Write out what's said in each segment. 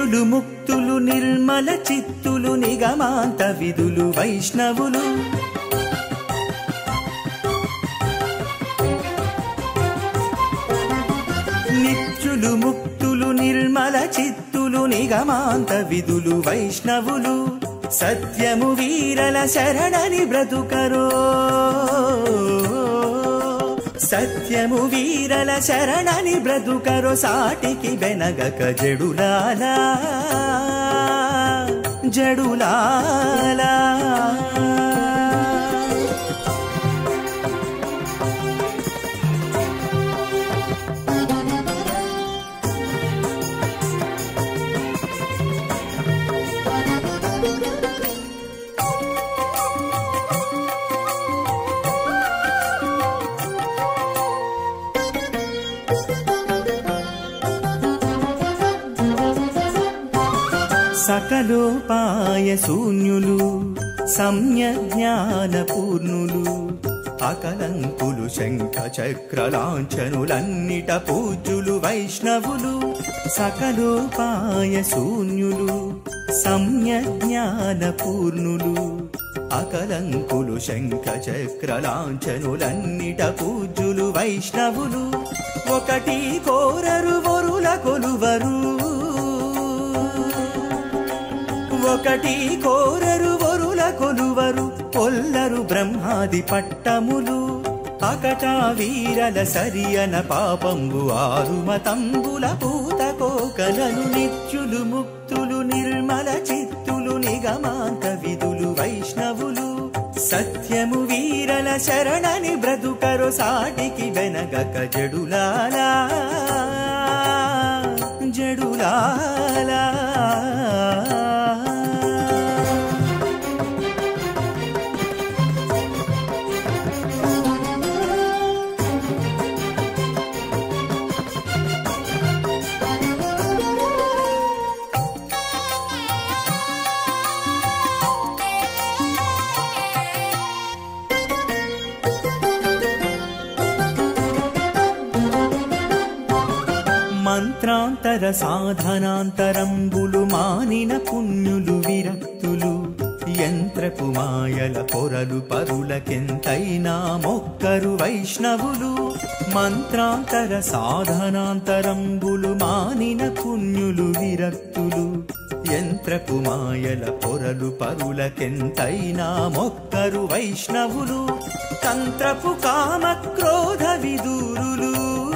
నిత్యులు ముక్తులు నిర్మల చిత్తులు నిగమాంత విధులు వైష్ణవులు నిత్యులు ముక్తులు నిర్మల చిత్తులు నిగమాంత విధులు వైష్ణవులు సత్యము వీరల శరణని బ్రతుకరో సత్యము వీరల శరణని బ్రతుకరో సాటికి వెనగక జడులాలా జడులాలా సకలోపాయ శూన్యులు సమ్య జ్ఞాన పూర్ణులు అకలంకులు శంఖ చక్రలాంఛనులన్నిట పూజ్యులు వైష్ణవులు సకలోపాయ శూన్యులు సమ్య జ్ఞాన పూర్ణులు అకలంకులు శంఖ చక్రలాంఛనులన్నిట పూజ్యులు వైష్ణవులు ఒకటి కోరరు వరుల కొలువరు ఒకటి కోరరు వరుల కొలువరు కొల్లరు బ్రహ్మాది పట్టములు అకటా వీరల సరియన పాపంబు ఆరుమతంబుల పూత కోకలలు నిత్యులు ముక్తులు నిర్మల చిత్తులు నిగమాంత విధులు వైష్ణవులు సత్యము వీరల శరణని బ్రతుకరు సాటికి వెనగక జడులాలా జడులాలా మంత్రాంతర సాధనాంతరంబులు మానిన పుణ్యులు విరక్తులు యంత్రపు మాయల పొరలు పరులకెంతైనా మొక్కరు వైష్ణవులు మంత్రాంతర సాధనాంతరంబులు మానిన పుణ్యులు విరక్తులు యంత్రపు మాయల పొరలు పరులకెంతైనా మొక్కరు వైష్ణవులు తంత్రపు కామ క్రోధ విదూరులు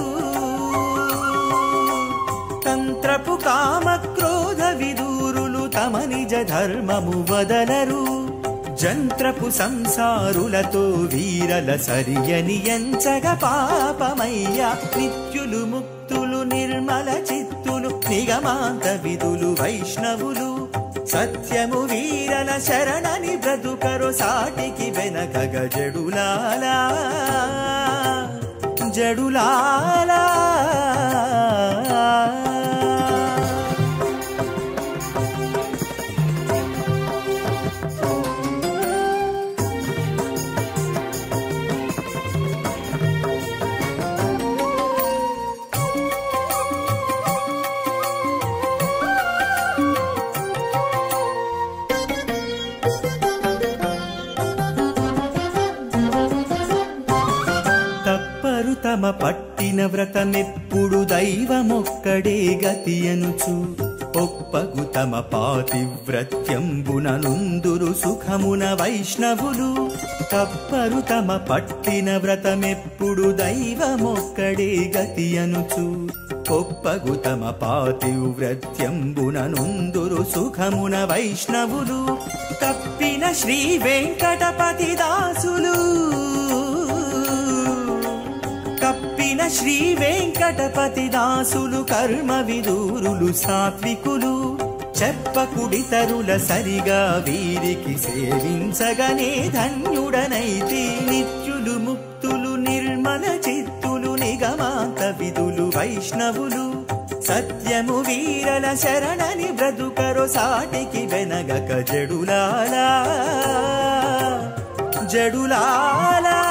తంత్రపు కామ క్రోధ విదూరులు తమ నిజ ధర్మము వదలరు జంత్రపు సంసారులతో వీరల సరియని ఎంచగ పాపమయ్య నిత్యులు ముక్తులు నిర్మల చిత్తులు నిగమాంత విధులు వైష్ణవులు సత్యము వీరల శరణని బ్రతుకరు సాటికి వెనకగ జడులాలా జడులాలా తప్పరు తమ పట్టిన వ్రతమెప్పుడు దైవమొక్కడే గతి అనుచు ఒప్పగు తమ పాతివ్రత్యంబుననుందురు సుఖమున వైష్ణవులు తప్పరు తమ పట్టిన వ్రతమెప్పుడు దైవమొక్కడే గతి అనుచు ఒప్పగు తమ పాతివ్రత్యంబుననుందురు సుఖమున వైష్ణవులు తప్పిన శ్రీ వెంకటపతి దాసులు కప్పిన శ్రీ వెంకటపతి దాసులు కర్మ విదూరులు సాత్వికులు చెప్పకుడితరుల సరిగా వీరికి సేవించగనే ధన్యుడనైతే నిత్యులు ముక్తులు నిర్మల చిత్తులు నిగమాంత విధులు వైష్ణవులు సత్యము వీరల శరణని బ్రతుకరు సాటికి వెనగక జడులాలా జడులాలా